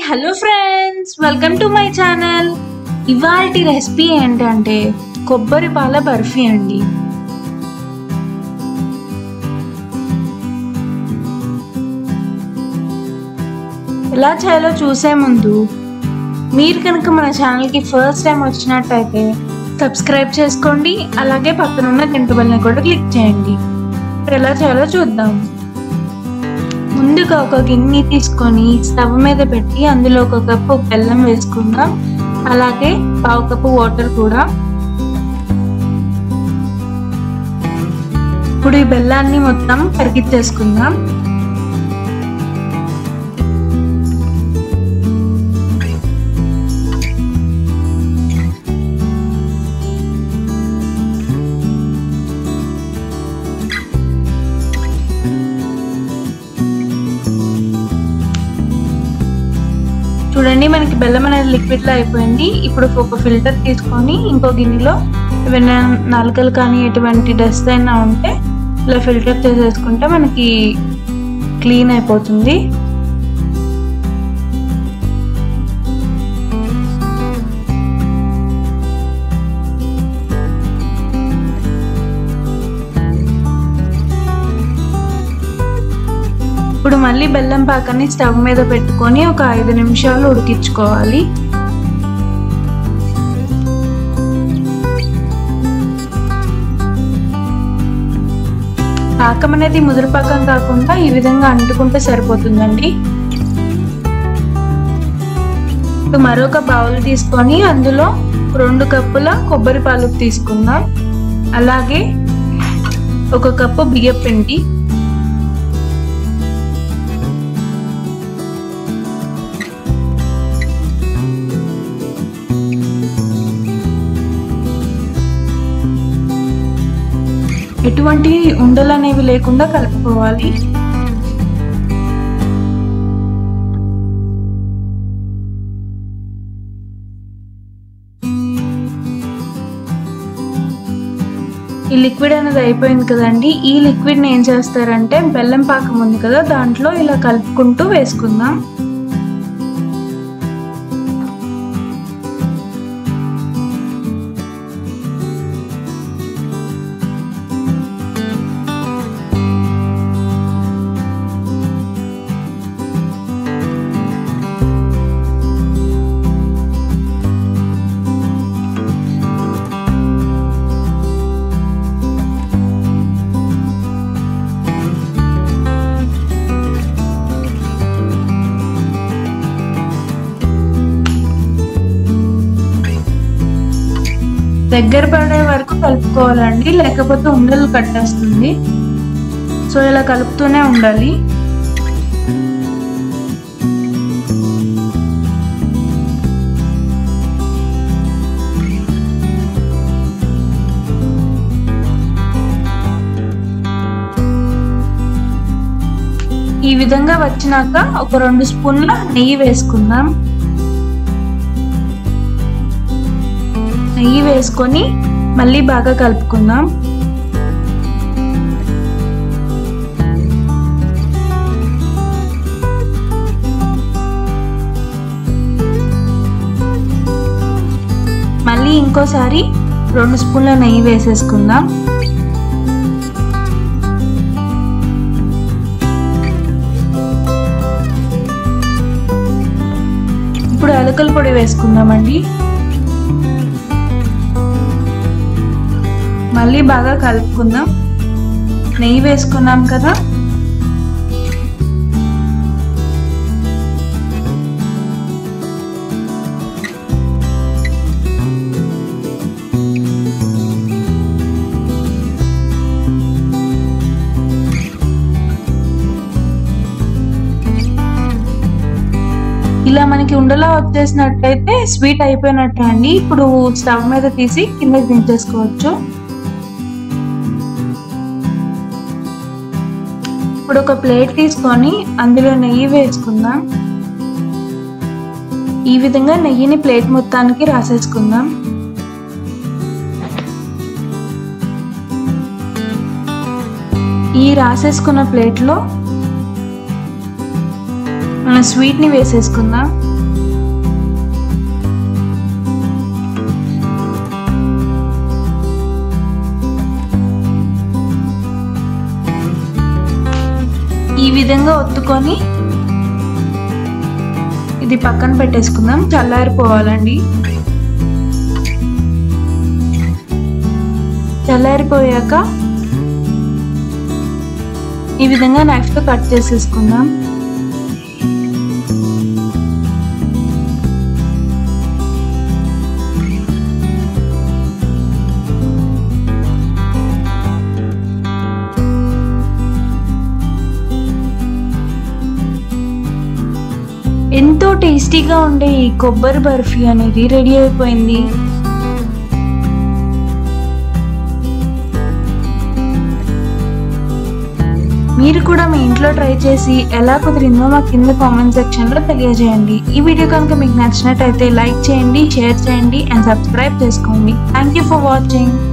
hello friends welcome to my channel ఇవాల్టి recipe ఏంటంటే కొబ్బరి పాల బర్ఫీ అండి ఎలా చేయాలో చూసే ముందు మీరు కనుక మన ఛానల్కి ఫస్ట్ టైం వచ్చినట్టయితే సబ్స్క్రైబ్ చేసుకోండి అలాగే పక్కనున్న గంట బెల్ని కూడా క్లిక్ చేయండి ఇప్పుడు ఎలా చేయాలో చూద్దాం ముందుగా ఒక గిన్నె తీసుకొని స్టవ్ మీద పెట్టి అందులో ఒక కప్పు బెల్లం వేసుకుందాం అలాగే పావు కప్పు వాటర్ కూడా ఇప్పుడు ఈ బెల్లాన్ని మొత్తం కరిగిచ్చేసుకుందాం చూడండి మనకి బెల్లం అనేది లిక్విడ్ లో అయిపోయింది ఇప్పుడు ఒక ఫిల్టర్ తీసుకొని ఇంకో గిన్నెలో ఏమైనా నలకలు కానీ ఎటువంటి డస్ట్ అయినా ఉంటే ఇలా ఫిల్టర్ చేసేసుకుంటే మనకి క్లీన్ అయిపోతుంది ఇప్పుడు మళ్ళీ బెల్లం పాకాన్ని స్టవ్ మీద పెట్టుకొని ఒక ఐదు నిమిషాలు ఉడికించుకోవాలి పాకం అనేది ముదురు పాకం కాకుండా ఈ విధంగా అంటుకుంటే సరిపోతుందండి ఇప్పుడు మరొక బౌల్ తీసుకొని అందులో రెండు కప్పుల కొబ్బరి పాలు తీసుకుందాం అలాగే ఒక కప్పు బియ్యం పిండి ఎటువంటి ఉండలు అనేవి లేకుండా కలుపుకోవాలి ఈ లిక్విడ్ అనేది అయిపోయింది కదండి ఈ లిక్విడ్ని ఏం చేస్తారంటే బెల్లం పాకం ఉంది కదా దాంట్లో ఇలా కలుపుకుంటూ వేసుకుందాం దగ్గర పడే వరకు కలుపుకోవాలండి లేకపోతే ఉండలు కట్టేస్తుంది సో ఇలా కలుపుతూనే ఉండాలి ఈ విధంగా వచ్చినాక ఒక రెండు స్పూన్ల నెయ్యి వేసుకుందాం నెయ్యి వేసుకొని మళ్ళీ బాగా కలుపుకుందాం మళ్ళీ ఇంకోసారి రెండు స్పూన్ల నెయ్యి వేసేసుకుందాం ఇప్పుడు అలకల పొడి వేసుకుందామండి మళ్ళీ బాగా కలుపుకుందాం నెయ్యి వేసుకున్నాం కదా ఇలా మనకి ఉండలా వచ్చేసినట్టయితే స్వీట్ అయిపోయినట్టే అండి ఇప్పుడు స్టవ్ మీద తీసి కిందకి దించేసుకోవచ్చు ఇప్పుడు ఒక ప్లేట్ తీసుకొని అందులో నెయ్యి వేసుకుందాం ఈ విధంగా నెయ్యిని ప్లేట్ మొత్తానికి రాసేసుకుందాం ఈ రాసేసుకున్న ప్లేట్లో మన స్వీట్ని వేసేసుకుందాం విధంగా ఒత్తుకొని ఇది పక్కన పెట్టేసుకుందాం చల్లారిపోవాలండి చల్లారిపోయాక ఈ విధంగా నైఫ్తో కట్ చేసేసుకుందాం ఎంతో టేస్టీగా ఉండే ఈ కొబ్బరి బర్ఫీ అనేది రెడీ అయిపోయింది మీరు కూడా మీ ఇంట్లో ట్రై చేసి ఎలా కుదిరిందో మా కింద కామెంట్ సెక్షన్ లో తెలియజేయండి ఈ వీడియో కనుక మీకు నచ్చినట్టయితే లైక్ చేయండి షేర్ చేయండి అండ్ సబ్స్క్రైబ్ చేసుకోండి థ్యాంక్ యూ ఫర్ వాచింగ్